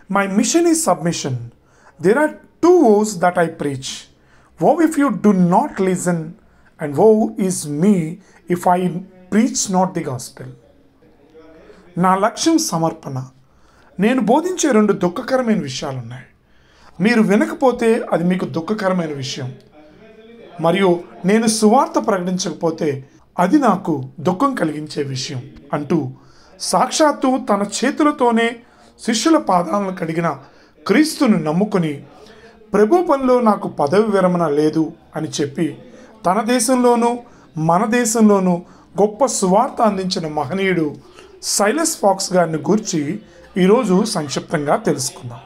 My mission is submission. There are two woes that I preach. Woe if you do not listen, and woe is me if I preach not the gospel. నా లక్ష్యం సమర్పణ నేను బోధించే రెండు దుఃఖకరమైన విషయాలు ఉన్నాయి మీరు వినకపోతే అది మీకు దుఃఖకరమైన విషయం మరియు నేను సువార్త ప్రకటించకపోతే అది నాకు దుఃఖం కలిగించే విషయం అంటూ సాక్షాత్తు తన చేతులతోనే శిష్యుల పాదాలను కడిగిన క్రీస్తును నమ్ముకొని ప్రభు పనిలో నాకు పదవి విరమణ లేదు అని చెప్పి తన దేశంలోనూ మన దేశంలోనూ గొప్ప సువార్త అందించిన మహనీయుడు సైలస్ ఫాక్స్ గారిని గూర్చి ఈరోజు సంక్షిప్తంగా తెలుసుకుందాం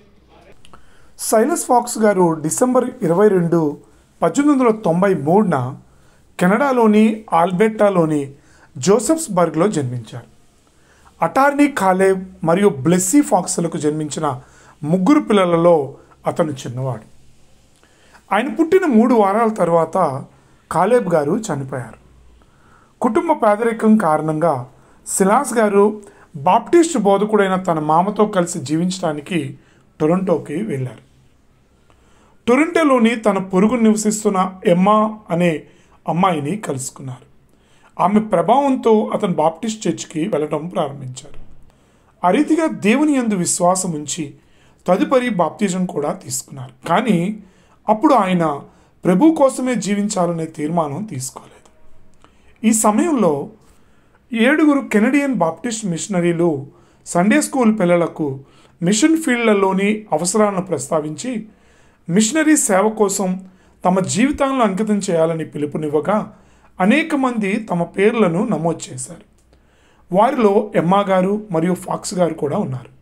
సైలస్ ఫాక్స్ గారు డిసెంబర్ ఇరవై రెండు పద్దెనిమిది వందల తొంభై మూడున కెనడాలోని ఆల్బెర్టాలోని జోసెఫ్స్బర్గ్లో జన్మించారు అటార్నీ కాలేబ్ మరియు బ్లెస్సీ ఫాక్స్లకు జన్మించిన ముగ్గురు పిల్లలలో అతను చిన్నవాడు ఆయన పుట్టిన మూడు వారాల తర్వాత కాలేబ్ గారు చనిపోయారు కుటుంబ పేదరికం కారణంగా సిలాస్ గారు బాప్టిస్ట్ బోధకుడైన తన మామతో కలిసి జీవించడానికి టొరంటోకి వెళ్ళారు టొరంటోలోని తన పొరుగు నివసిస్తున్న ఎమ్మా అనే అమ్మాయిని కలుసుకున్నారు ఆమె ప్రభావంతో అతను బాప్టిస్ట్ చర్చ్కి వెళ్ళడం ప్రారంభించారు ఆ రీతిగా దేవుని యందు విశ్వాసం ఉంచి తదుపరి బాప్తిజం కూడా తీసుకున్నారు కానీ అప్పుడు ఆయన ప్రభు కోసమే జీవించాలనే తీర్మానం తీసుకోలేదు ఈ సమయంలో ఏడుగురు కెనడియన్ బాప్టిస్ట్ మిషనరీలు సండే స్కూల్ పిల్లలకు మిషన్ ఫీల్డ్లలోని అవసరాలను ప్రస్తావించి మిషనరీ సేవ కోసం తమ జీవితాలను అంకితం చేయాలని పిలుపునివ్వగా అనేక మంది తమ పేర్లను నమోదు చేశారు వారిలో ఎమ్మా గారు మరియు ఫాక్స్ గారు కూడా ఉన్నారు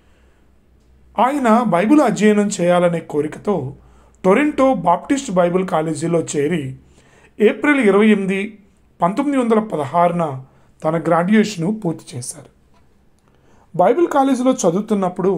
ఆయన బైబిల్ అధ్యయనం చేయాలనే కోరికతో టొరెంటో బాప్టిస్ట్ బైబిల్ కాలేజీలో చేరి ఏప్రిల్ ఇరవై ఎనిమిది పంతొమ్మిది వందల పదహారున తన గ్రాడ్యుయేషను పూర్తి చేశారు బైబిల్ కాలేజీలో చదువుతున్నప్పుడు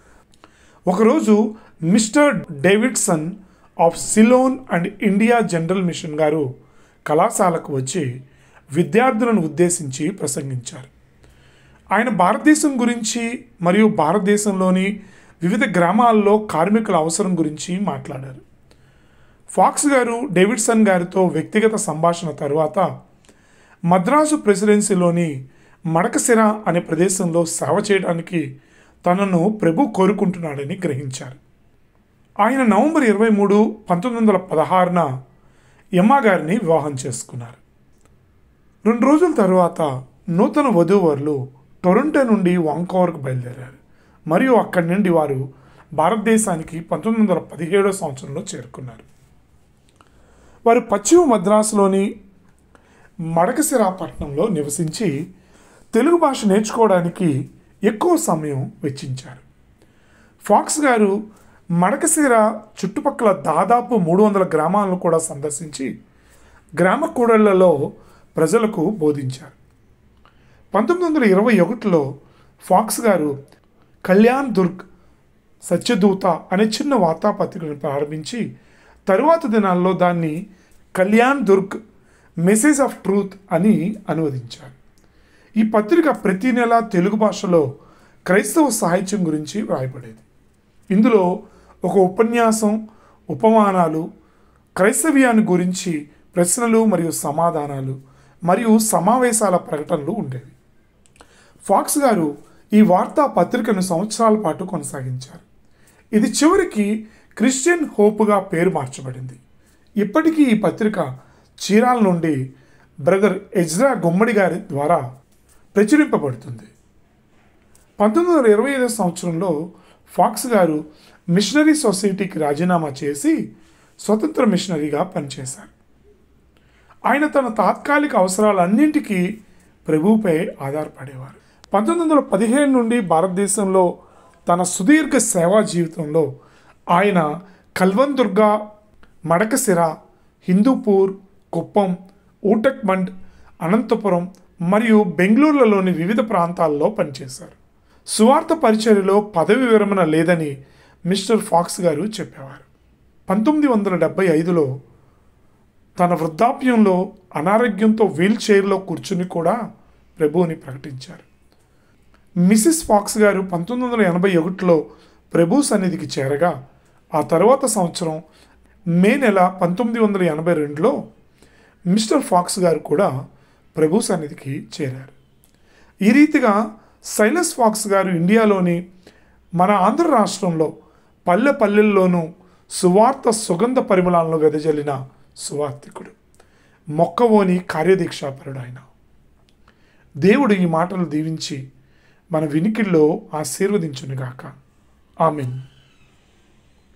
ఒకరోజు mister Davidson of Ceylon and India General Mission గారు కళాశాలకు వచ్చి విద్యార్థులను ఉద్దేశించి ప్రసంగించారు ఆయన భారతదేశం గురించి మరియు భారతదేశంలోని వివిధ గ్రామాల్లో కార్మికుల అవసరం గురించి మాట్లాడారు ఫాక్స్ గారు డేవిడ్సన్ గారితో వ్యక్తిగత సంభాషణ తర్వాత మద్రాసు ప్రెసిడెన్సీలోని మడకసిర అనే ప్రదేశంలో సేవ చేయడానికి తనను ప్రభు కోరుకుంటున్నాడని గ్రహించారు ఆయన నవంబర్ ఇరవై మూడు పంతొమ్మిది వందల పదహారున యమ్మా గారిని వివాహం చేసుకున్నారు రెండు రోజుల తర్వాత నూతన వధూవరులు టొరంటో నుండి వాంకోవర్కు బయలుదేరారు మరియు అక్కడి నుండి వారు భారతదేశానికి పంతొమ్మిది వందల పదిహేడో సంవత్సరంలో చేరుకున్నారు వారు పశ్చిమ మద్రాసులోని మడకసిరాపట్నంలో నివసించి తెలుగు భాష నేర్చుకోవడానికి ఎక్కువ సమయం వెచ్చించారు ఫాక్స్ గారు మడకసిర చుట్టుపక్కల దాదాపు మూడు వందల గ్రామాలను కూడా సందర్శించి గ్రామ కూడళ్లలో ప్రజలకు బోధించారు పంతొమ్మిది వందల ఇరవై ఒకటిలో ఫాక్స్ గారు కళ్యాణ్ దుర్గ్ సత్యదూత అనే చిన్న వార్తాపత్రికను ప్రారంభించి తరువాత దినాల్లో దాన్ని Kalyan Durg message of truth అని అనువదించారు ఈ పత్రిక ప్రతి నెల తెలుగు భాషలో క్రైస్తవ సాహిత్యం గురించి వ్రాయబడేది ఇందులో ఒక ఉపన్యాసం ఉపమానాలు క్రైస్తవ్యాన్ని గురించి ప్రశ్నలు మరియు సమాధానాలు మరియు సమావేశాల ప్రకటనలు ఉండేవి ఫాక్స్ గారు ఈ వార్తా పత్రికను సంవత్సరాల పాటు కొనసాగించారు ఇది చివరికి క్రిస్టియన్ హోప్గా పేరు మార్చబడింది ఇప్పటికీ ఈ పత్రిక చీరాల నుండి బ్రదర్ ఎజ్రా గుమ్మడి గారి ద్వారా ప్రచురింపబడుతుంది పంతొమ్మిది వందల ఇరవై ఐదో సంవత్సరంలో ఫాక్స్ గారు మిషనరీ సొసైటీకి రాజీనామా చేసి స్వతంత్ర మిషనరీగా పనిచేశారు ఆయన తన తాత్కాలిక అవసరాలన్నింటికీ ప్రభువుపై ఆధారపడేవారు పంతొమ్మిది వందల పదిహేను నుండి భారతదేశంలో తన సుదీర్ఘ సేవా జీవితంలో ఆయన కల్వన్ దుర్గా మడకసిర హిందూపూర్ కుప్పం ఊటక్మండ్ అనంతపురం మరియు బెంగళూరులలోని వివిధ ప్రాంతాల్లో పనిచేశారు సువార్త పరిచర్యలో పదవి విరమణ లేదని మిస్టర్ ఫాక్స్ గారు చెప్పేవారు పంతొమ్మిది వందల డెబ్బై ఐదులో తన వృద్ధాప్యంలో అనారోగ్యంతో వీల్ చైర్లో కూర్చుని కూడా ప్రభువుని ప్రకటించారు మిసిస్ ఫాక్స్ గారు పంతొమ్మిది వందల ఎనభై ఒకటిలో ప్రభు సన్నిధికి చేరగా ఆ తర్వాత సంవత్సరం మే నెల పంతొమ్మిది వందల ఎనభై రెండులో మిస్టర్ ఫాక్స్ గారు కూడా ప్రభు సన్నిధికి చేరారు ఈ రీతిగా సైలస్ ఫాక్స్ గారు ఇండియాలోని మన ఆంధ్ర రాష్ట్రంలో పల్లె పల్లెల్లోనూ సువార్త సుగంధ పరిమళాలను వెదజల్లిన సువార్థికుడు మొక్కవోని కార్యదీక్షాపరుడు ఆయన దేవుడు ఈ మాటలు దీవించి మన వినికిల్లో ఆశీర్వదించునుగాక ఆమెన్